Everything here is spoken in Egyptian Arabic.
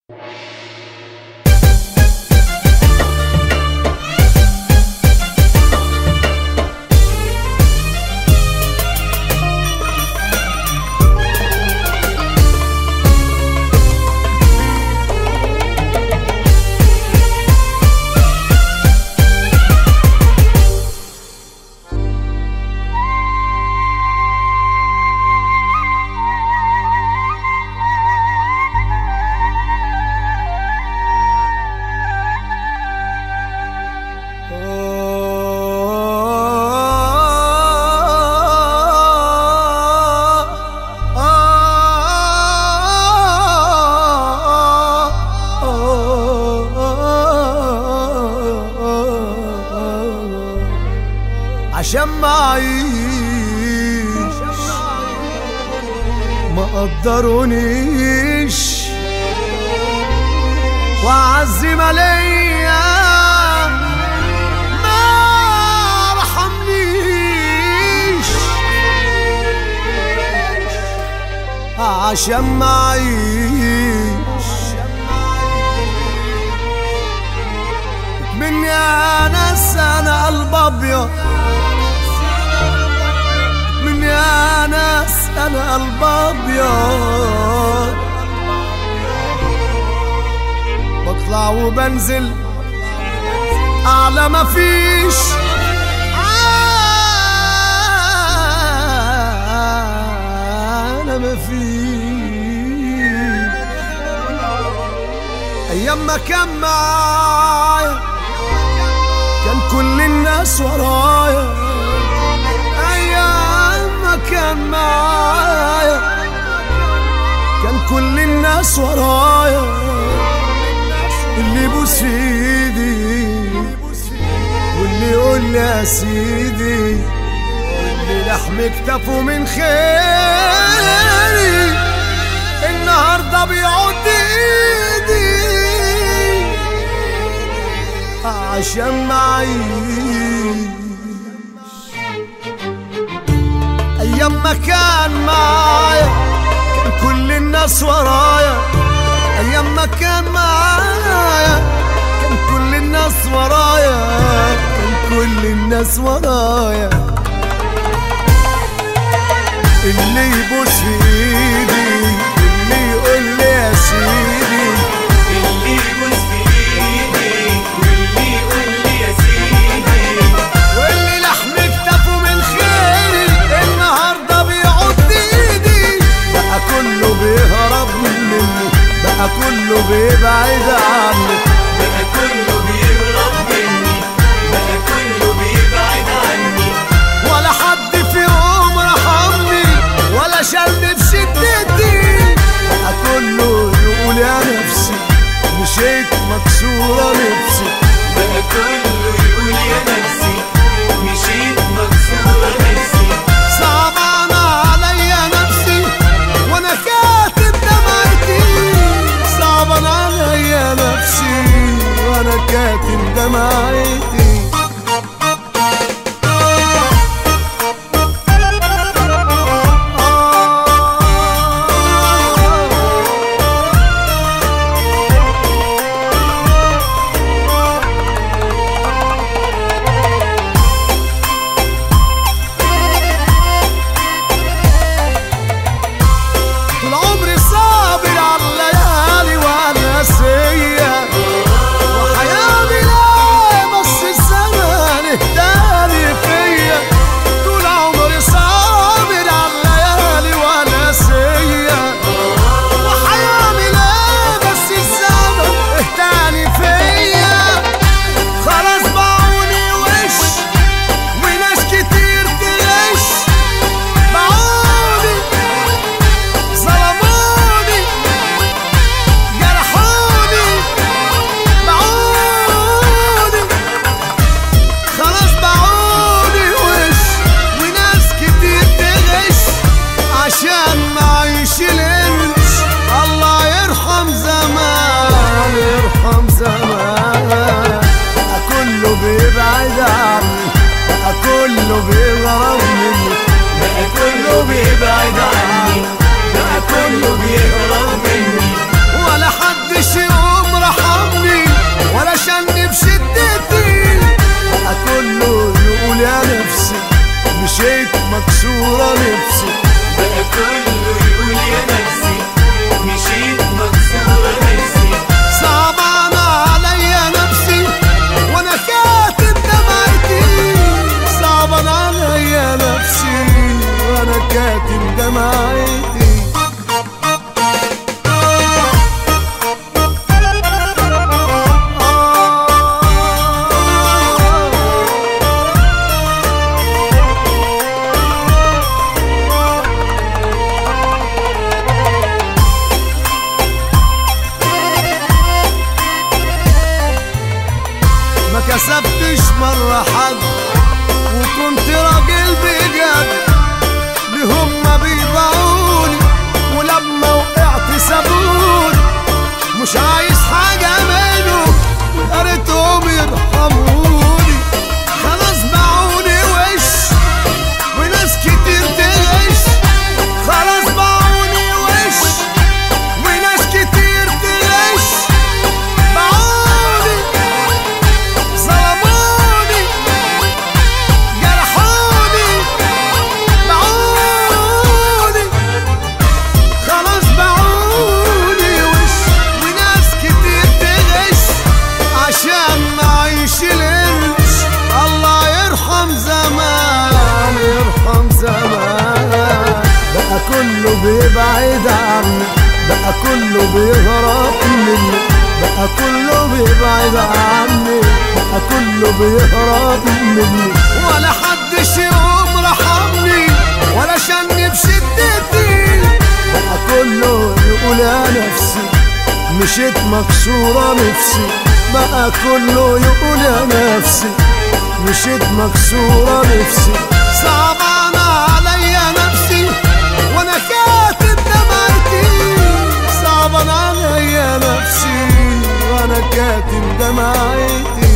عشان ما اعيش ما قدرونيش وعزم عليا ما رحمنيش عشان ما اعيش مني انا انا قلب ابيض مني انا انا قلب ابيض بطلع وبنزل اعلى ما فيش انا ما فيش ايام ما كان معايا كان كل الناس ورايا ايام ما كان معايا كان كل الناس ورايا اللي يبوس في ايدي واللي يقول لي يا سيدي واللي لحم كتفه من خيري النهارده بيعد ايدي عشان معيش ايام ما كان معايا كان كل الناس ورايا ايام ما كان معايا كان كل الناس ورايا كان كل الناس ورايا اللي يبوس في ايدي اللي يقول لي يا سيدي اللي يبوس في ايدي واللي يقول لي يا سيدي واللي لحم كتفه من خيري النهارده بيعد ايدي بقى كله بيهرب مني بقى كله بيبعد عني بقى كله بيهرب مني بقى كله بيبعد عني ولا حد في يوم رحمني ولا شالني في شدتي بقى كله يقول يا نفسي مشيت مكسورة نفسي بقى كله يقول يا نفسي مشيت مكسورة نفسي صعبان عليا نفسي وانا كاتب دمعتي صعبان عليا نفسي وانا كاتب مرة حد وكنت راجل بجد لهم ما بيضعوني ولما وقعت سابوني مش عايز حاجة منهم يا ريتهم يرحموني خلاص باعوني وش وناس كتير تغش خلاص باعوني وش وناس كتير تغش باعوني ظلموني جرحوني باعوني خلاص باعوني وش وناس كتير تغش عشان نعيش القرش الله يرحم زمان يرحم زمان بقى كله بيبعد عني بقى كله بيهرب مني بقى كله بيبعد عني بقى كله بيهرب مني ولا حدش يقوم رحمني ولا شني بشدتي بقى كله يقول يا نفسي مشيت مكسورة نفسي بقى كله يقول يا نفسي مشيت مكسورة نفسي صعبانة عليا نفسي وانا كاتب دمعتي صعبانة عليا نفسي وانا كاتب دمعتي